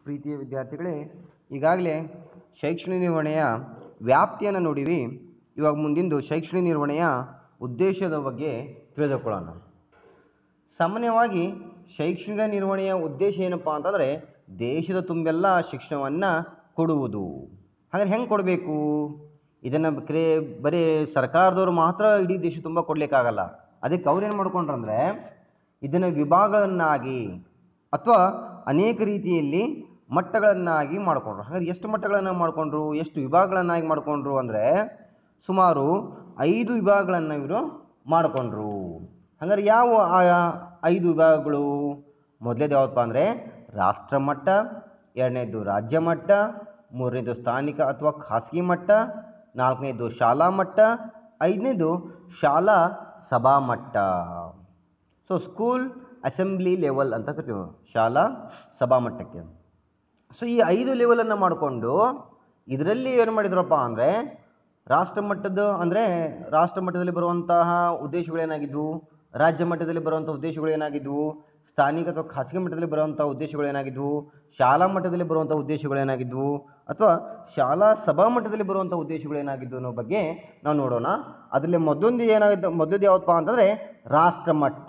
ಪ್ರೀತಿಯ ವಿದ್ಯಾರ್ಥಿಗಳೇ ಈಗಾಗಲೇ ಶೈಕ್ಷಣಿಕ ನಿರ್ವಹಣೆಯ ವ್ಯಾಪ್ತಿಯನ್ನು ನೋಡಿವಿ ಇವಾಗ ಮುಂದಿಂದು ಶೈಕ್ಷಣಿಕ ನಿರ್ವಹಣೆಯ ಉದ್ದೇಶದ ಬಗ್ಗೆ ತಿಳಿದುಕೊಳ್ಳೋಣ ಸಾಮಾನ್ಯವಾಗಿ ಶೈಕ್ಷಣಿಕ ನಿರ್ವಹಣೆಯ ಉದ್ದೇಶ ಏನಪ್ಪ ಅಂತಂದರೆ ದೇಶದ ತುಂಬೆಲ್ಲ ಶಿಕ್ಷಣವನ್ನು ಕೊಡುವುದು ಹಾಗಾದ್ರೆ ಹೆಂಗೆ ಕೊಡಬೇಕು ಇದನ್ನು ಕ್ರೇ ಬರೀ ಸರ್ಕಾರದವರು ಮಾತ್ರ ಇಡೀ ದೇಶ ತುಂಬ ಕೊಡಲಿಕ್ಕಾಗಲ್ಲ ಅದಕ್ಕೆ ಅವ್ರು ಏನು ಮಾಡ್ಕೊಂಡ್ರಂದ್ರೆ ಇದನ್ನು ವಿಭಾಗಗಳನ್ನಾಗಿ ಅಥವಾ ಅನೇಕ ರೀತಿಯಲ್ಲಿ ಮಟ್ಟಗಳನ್ನಾಗಿ ಮಾಡಿಕೊಂಡ್ರು ಹಾಗಾದ್ರೆ ಎಷ್ಟು ಮಟ್ಟಗಳನ್ನು ಮಾಡಿಕೊಂಡ್ರು ಎಷ್ಟು ವಿಭಾಗಗಳನ್ನಾಗಿ ಮಾಡಿಕೊಂಡ್ರು ಅಂದರೆ ಸುಮಾರು ಐದು ವಿಭಾಗಗಳನ್ನು ಇವರು ಮಾಡಿಕೊಂಡ್ರು ಹಂಗಾರೆ ಯಾವ ಆ ಐದು ವಿಭಾಗಗಳು ಮೊದಲೇದು ಯಾವತ್ತಪ್ಪ ಅಂದರೆ ರಾಷ್ಟ್ರ ಮಟ್ಟ ಎರಡನೇದು ರಾಜ್ಯ ಮಟ್ಟ ಮೂರನೇದು ಸ್ಥಾನಿಕ ಅಥವಾ ಖಾಸಗಿ ಮಟ್ಟ ನಾಲ್ಕನೇದು ಶಾಲಾ ಮಟ್ಟ ಐದನೇದು ಶಾಲಾ ಸಭಾ ಮಟ್ಟ ಸೊ ಸ್ಕೂಲ್ ಅಸೆಂಬ್ಲಿ ಲೆವೆಲ್ ಅಂತ ಕರಿತೀವಿ ನಾವು, ಶಾಲಾ ಸಭಾ ಮಟ್ಟಕ್ಕೆ ಸೊ ಈ ಐದು ಲೆವೆಲನ್ನು ಮಾಡಿಕೊಂಡು ಇದರಲ್ಲಿ ಏನು ಮಾಡಿದ್ರಪ್ಪ ಅಂದರೆ ರಾಷ್ಟ್ರ ಮಟ್ಟದ ಅಂದರೆ ರಾಷ್ಟ್ರ ಮಟ್ಟದಲ್ಲಿ ಬರುವಂತಹ ಉದ್ದೇಶಗಳೇನಾಗಿದ್ವು ರಾಜ್ಯ ಮಟ್ಟದಲ್ಲಿ ಬರುವಂಥ ಉದ್ದೇಶಗಳು ಏನಾಗಿದ್ವು ಸ್ಥಾನಿಕ ಅಥವಾ ಖಾಸಗಿ ಮಟ್ಟದಲ್ಲಿ ಬರುವಂಥ ಉದ್ದೇಶಗಳು ಏನಾಗಿದ್ವು ಶಾಲಾ ಮಟ್ಟದಲ್ಲಿ ಬರುವಂಥ ಉದ್ದೇಶಗಳು ಏನಾಗಿದ್ವು ಅಥವಾ ಶಾಲಾ ಸಭಾ ಮಟ್ಟದಲ್ಲಿ ಬರುವಂಥ ಉದ್ದೇಶಗಳು ಏನಾಗಿದ್ವು ಅನ್ನೋ ಬಗ್ಗೆ ನಾವು ನೋಡೋಣ ಅದರಲ್ಲಿ ಮೊದಲೊಂದು ಏನಾಗಿದ್ದು ಮೊದಲದು ಯಾವತ್ತಪ್ಪ ಅಂತಂದರೆ ರಾಷ್ಟ್ರ ಮಟ್ಟ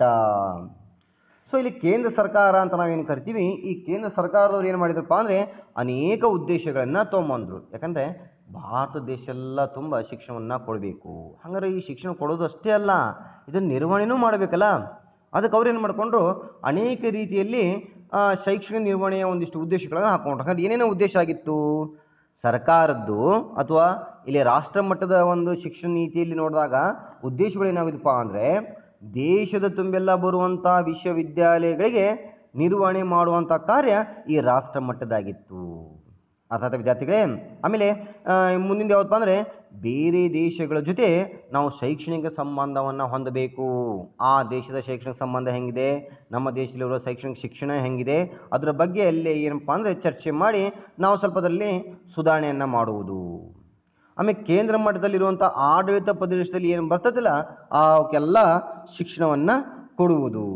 ಸೊ ಇಲ್ಲಿ ಕೇಂದ್ರ ಸರ್ಕಾರ ಅಂತ ನಾವೇನು ಕರಿತೀವಿ ಈ ಕೇಂದ್ರ ಸರ್ಕಾರದವ್ರು ಏನು ಮಾಡಿದ್ರಪ್ಪ ಅಂದರೆ ಅನೇಕ ಉದ್ದೇಶಗಳನ್ನು ತೊಗೊಂಬಂದರು ಯಾಕಂದರೆ ಭಾರತ ದೇಶ ಎಲ್ಲ ತುಂಬ ಶಿಕ್ಷಣವನ್ನು ಕೊಡಬೇಕು ಹಾಗಾದ್ರೆ ಈ ಶಿಕ್ಷಣ ಕೊಡೋದು ಅಷ್ಟೇ ಅಲ್ಲ ಇದನ್ನು ನಿರ್ವಹಣೆನೂ ಮಾಡಬೇಕಲ್ಲ ಅದಕ್ಕೆ ಅವ್ರು ಏನು ಮಾಡಿಕೊಂಡ್ರು ಅನೇಕ ರೀತಿಯಲ್ಲಿ ಆ, ಶೈಕ್ಷಣಿಕ ನಿರ್ವಹಣೆಯ ಒಂದಿಷ್ಟು ಉದ್ದೇಶಗಳನ್ನು ಹಾಕೊಂಡ್ರು ಹಾಗಾದ್ರೆ ಏನೇನೋ ಉದ್ದೇಶ ಆಗಿತ್ತು ಸರ್ಕಾರದ್ದು ಅಥವಾ ಇಲ್ಲಿ ರಾಷ್ಟ್ರ ಮಟ್ಟದ ಒಂದು ಶಿಕ್ಷಣ ನೀತಿಯಲ್ಲಿ ನೋಡಿದಾಗ ಉದ್ದೇಶಗಳು ಏನಾಗಿದೆಪ್ಪ ಅಂದರೆ ದೇಶದ ತುಂಬೆಲ್ಲ ಬರುವಂಥ ವಿಶ್ವವಿದ್ಯಾಲಯಗಳಿಗೆ ನಿರ್ವಹಣೆ ಮಾಡುವಂಥ ಕಾರ್ಯ ಈ ರಾಷ್ಟ್ರ ಮಟ್ಟದಾಗಿತ್ತು ಅರ್ಥಾತ್ ವಿದ್ಯಾರ್ಥಿಗಳೇ ಆಮೇಲೆ ಆ, ಮುಂದಿನ ಯಾವತ್ತಪ್ಪ ಅಂದರೆ ಬೇರೆ ದೇಶಗಳ ಜೊತೆ ನಾವು ಶೈಕ್ಷಣಿಕ ಸಂಬಂಧವನ್ನು ಹೊಂದಬೇಕು ಆ ದೇಶದ ಶೈಕ್ಷಣಿಕ ಸಂಬಂಧ ಹೆಂಗಿದೆ ನಮ್ಮ ದೇಶದಲ್ಲಿರುವ ಶೈಕ್ಷಣಿಕ ಶಿಕ್ಷಣ ಹೆಂಗಿದೆ ಅದರ ಬಗ್ಗೆ ಅಲ್ಲಿ ಏನಪ್ಪ ಅಂದರೆ ಚರ್ಚೆ ಮಾಡಿ ನಾವು ಸ್ವಲ್ಪ ಅದರಲ್ಲಿ ಸುಧಾರಣೆಯನ್ನು ಮಾಡುವುದು ಆಮೇಲೆ ಕೇಂದ್ರ ಮಟ್ಟದಲ್ಲಿರುವಂಥ ಆಡಳಿತ ಪ್ರದೇಶದಲ್ಲಿ ಏನು ಬರ್ತದಲ್ಲ ಅವಕ್ಕೆಲ್ಲ ಶಿಕ್ಷಣವನ್ನು ಕೊಡುವುದು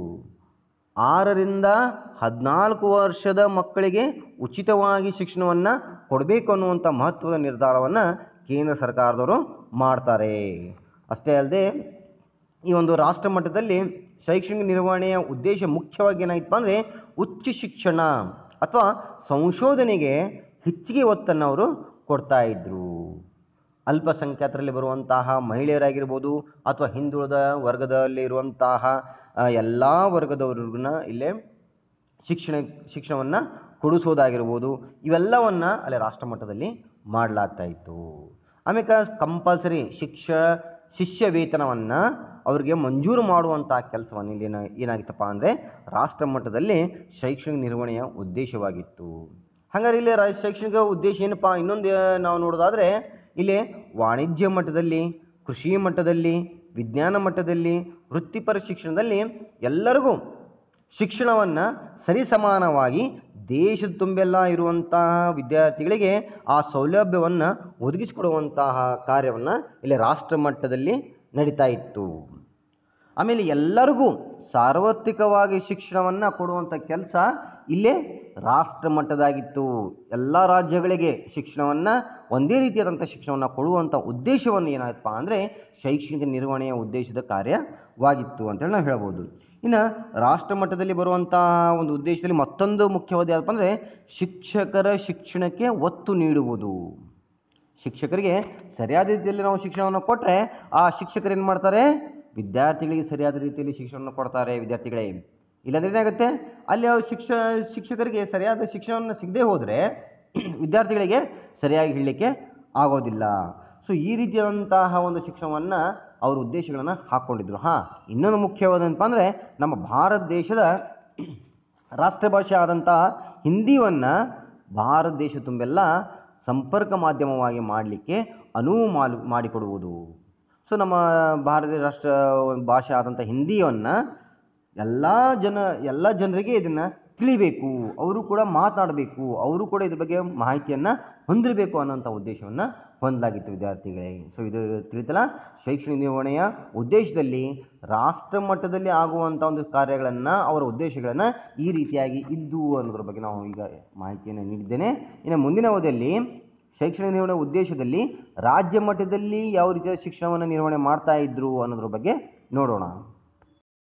ಆರರಿಂದ ಹದಿನಾಲ್ಕು ವರ್ಷದ ಮಕ್ಕಳಿಗೆ ಉಚಿತವಾಗಿ ಶಿಕ್ಷಣವನ್ನು ಕೊಡಬೇಕು ಅನ್ನುವಂಥ ಮಹತ್ವದ ನಿರ್ಧಾರವನ್ನು ಕೇಂದ್ರ ಸರ್ಕಾರದವರು ಮಾಡ್ತಾರೆ ಅಷ್ಟೇ ಅಲ್ಲದೆ ಈ ಒಂದು ರಾಷ್ಟ್ರ ಮಟ್ಟದಲ್ಲಿ ಶೈಕ್ಷಣಿಕ ನಿರ್ವಹಣೆಯ ಉದ್ದೇಶ ಮುಖ್ಯವಾಗಿ ಏನಾಗಿತ್ತು ಅಂದರೆ ಉಚ್ಚ ಶಿಕ್ಷಣ ಅಥವಾ ಸಂಶೋಧನೆಗೆ ಹೆಚ್ಚಿಗೆ ಒತ್ತನ್ನು ಅವರು ಕೊಡ್ತಾ ಇದ್ದರು ಅಲ್ಪಸಂಖ್ಯಾತರಲ್ಲಿ ಬರುವಂತಹ ಮಹಿಳೆಯರಾಗಿರ್ಬೋದು ಅಥವಾ ಹಿಂದುಳಿದ ವರ್ಗದಲ್ಲಿ ಇರುವಂತಹ ಎಲ್ಲ ವರ್ಗದವ್ರಿಗೂ ಇಲ್ಲೇ ಶಿಕ್ಷಣ ಶಿಕ್ಷಣವನ್ನು ಕೊಡಿಸೋದಾಗಿರ್ಬೋದು ಇವೆಲ್ಲವನ್ನು ಅಲ್ಲಿ ರಾಷ್ಟ್ರ ಮಟ್ಟದಲ್ಲಿ ಮಾಡಲಾಗ್ತಾ ಇತ್ತು ಆಮೇಲೆ ಕಂಪಲ್ಸರಿ ಶಿಕ್ಷ ಶಿಷ್ಯ ವೇತನವನ್ನು ಅವರಿಗೆ ಮಂಜೂರು ಮಾಡುವಂಥ ಕೆಲಸವನ್ನು ಇಲ್ಲಿ ಏನ ಏನಾಗಿತ್ತಪ್ಪ ಅಂದರೆ ರಾಷ್ಟ್ರ ಮಟ್ಟದಲ್ಲಿ ಶೈಕ್ಷಣಿಕ ನಿರ್ವಹಣೆಯ ಉದ್ದೇಶವಾಗಿತ್ತು ಹಾಗಾದ್ರೆ ಇಲ್ಲಿ ರಾ ಶೈಕ್ಷಣಿಕ ಉದ್ದೇಶ ಏನಪ್ಪ ಇನ್ನೊಂದು ನಾವು ನೋಡೋದಾದರೆ ಇಲ್ಲಿ ವಾಣಿಜ್ಯ ಮಟ್ಟದಲ್ಲಿ ಕೃಷಿ ಮಟ್ಟದಲ್ಲಿ ವಿಜ್ಞಾನ ಮಟ್ಟದಲ್ಲಿ ವೃತ್ತಿಪರ ಶಿಕ್ಷಣದಲ್ಲಿ ಎಲ್ಲರಿಗೂ ಶಿಕ್ಷಣವನ್ನು ಸರಿಸಮಾನವಾಗಿ ದೇಶದ ತುಂಬೆಲ್ಲ ಇರುವಂತಹ ವಿದ್ಯಾರ್ಥಿಗಳಿಗೆ ಆ ಸೌಲಭ್ಯವನ್ನು ಒದಗಿಸಿಕೊಡುವಂತಹ ಕಾರ್ಯವನ್ನು ಇಲ್ಲಿ ರಾಷ್ಟ್ರ ಮಟ್ಟದಲ್ಲಿ ನಡೀತಾ ಇತ್ತು ಆಮೇಲೆ ಎಲ್ಲರಿಗೂ ಸಾರ್ವತ್ರಿಕವಾಗಿ ಶಿಕ್ಷಣವನ್ನು ಕೊಡುವಂಥ ಕೆಲಸ ಇಲ್ಲೇ ರಾಷ್ಟ್ರ ಮಟ್ಟದಾಗಿತ್ತು ಎಲ್ಲ ರಾಜ್ಯಗಳಿಗೆ ಶಿಕ್ಷಣವನ್ನು ಒಂದೇ ರೀತಿಯಾದಂಥ ಶಿಕ್ಷಣವನ್ನು ಕೊಡುವಂಥ ಉದ್ದೇಶವನ್ನು ಏನಾಯ್ತಪ್ಪ ಅಂದರೆ ಶೈಕ್ಷಣಿಕ ನಿರ್ವಹಣೆಯ ಉದ್ದೇಶದ ಕಾರ್ಯವಾಗಿತ್ತು ಅಂತೇಳಿ ನಾವು ಹೇಳ್ಬೋದು ಇನ್ನು ರಾಷ್ಟ್ರ ಮಟ್ಟದಲ್ಲಿ ಬರುವಂತಹ ಒಂದು ಉದ್ದೇಶದಲ್ಲಿ ಮತ್ತೊಂದು ಮುಖ್ಯವಾದ ಯಾವುದಪ್ಪ ಅಂದರೆ ಶಿಕ್ಷಕರ ಶಿಕ್ಷಣಕ್ಕೆ ಒತ್ತು ನೀಡುವುದು ಶಿಕ್ಷಕರಿಗೆ ಸರಿಯಾದ ರೀತಿಯಲ್ಲಿ ನಾವು ಶಿಕ್ಷಣವನ್ನು ಕೊಟ್ಟರೆ ಆ ಶಿಕ್ಷಕರು ಏನು ಮಾಡ್ತಾರೆ ವಿದ್ಯಾರ್ಥಿಗಳಿಗೆ ಸರಿಯಾದ ರೀತಿಯಲ್ಲಿ ಶಿಕ್ಷಣವನ್ನು ಕೊಡ್ತಾರೆ ವಿದ್ಯಾರ್ಥಿಗಳೇ ಇಲ್ಲಾಂದ್ರೆ ಏನಾಗುತ್ತೆ ಅಲ್ಲಿ ಅವ್ರು ಶಿಕ್ಷ ಶಿಕ್ಷಕರಿಗೆ ಸರಿಯಾದ ಶಿಕ್ಷಣವನ್ನು ಸಿಗದೆ ಹೋದರೆ ವಿದ್ಯಾರ್ಥಿಗಳಿಗೆ ಸರಿಯಾಗಿ ಹೇಳಲಿಕ್ಕೆ ಆಗೋದಿಲ್ಲ ಸೊ ಈ ರೀತಿಯಾದಂತಹ ಒಂದು ಶಿಕ್ಷಣವನ್ನು ಅವ್ರ ಉದ್ದೇಶಗಳನ್ನು ಹಾಕ್ಕೊಂಡಿದ್ರು ಹಾಂ ಇನ್ನೊಂದು ಮುಖ್ಯವಾದಂತ ಅಂದರೆ ನಮ್ಮ ಭಾರತ ದೇಶದ ರಾಷ್ಟ್ರ ಭಾಷೆ ಆದಂತಹ ಹಿಂದಿಯನ್ನು ಭಾರತ ದೇಶ ತುಂಬೆಲ್ಲ ಸಂಪರ್ಕ ಮಾಧ್ಯಮವಾಗಿ ಮಾಡಲಿಕ್ಕೆ ಅನುವು ಮಾಡು ಮಾಡಿಕೊಡುವುದು ಸೊ ನಮ್ಮ ಭಾರತೀಯ ರಾಷ್ಟ್ರ ಒಂದು ಭಾಷೆ ಆದಂಥ ಹಿಂದಿಯನ್ನು ಎಲ್ಲ ಜನ ಎಲ್ಲ ಜನರಿಗೆ ಇದನ್ನು ತಿಳಿಬೇಕು ಅವರು ಕೂಡ ಮಾತನಾಡಬೇಕು ಅವರು ಕೂಡ ಇದ್ರ ಬಗ್ಗೆ ಮಾಹಿತಿಯನ್ನು ಹೊಂದಿರಬೇಕು ಅನ್ನೋಂಥ ಉದ್ದೇಶವನ್ನು ಹೊಂದಲಾಗಿತ್ತು ವಿದ್ಯಾರ್ಥಿಗಳೇ ಸೊ ಇದು ತಿಳಿತಲ್ಲ ಶೈಕ್ಷಣಿಕ ನಿರ್ವಹಣೆಯ ಉದ್ದೇಶದಲ್ಲಿ ರಾಷ್ಟ್ರ ಮಟ್ಟದಲ್ಲಿ ಆಗುವಂಥ ಒಂದು ಕಾರ್ಯಗಳನ್ನು ಅವರ ಉದ್ದೇಶಗಳನ್ನು ಈ ರೀತಿಯಾಗಿ ಇದ್ದು ಅನ್ನೋದ್ರ ಬಗ್ಗೆ ನಾವು ಈಗ ಮಾಹಿತಿಯನ್ನು ನೀಡಿದ್ದೇನೆ ಇನ್ನು ಮುಂದಿನ ಅವಧಿಯಲ್ಲಿ ಶೈಕ್ಷಣಿಕ ನಿರ್ವಹಣೆ ಉದ್ದೇಶದಲ್ಲಿ ರಾಜ್ಯ ಮಟ್ಟದಲ್ಲಿ ಯಾವ ರೀತಿಯ ಶಿಕ್ಷಣವನ್ನು ನಿರ್ವಹಣೆ ಮಾಡ್ತಾ ಇದ್ರು ಅನ್ನೋದ್ರ ಬಗ್ಗೆ ನೋಡೋಣ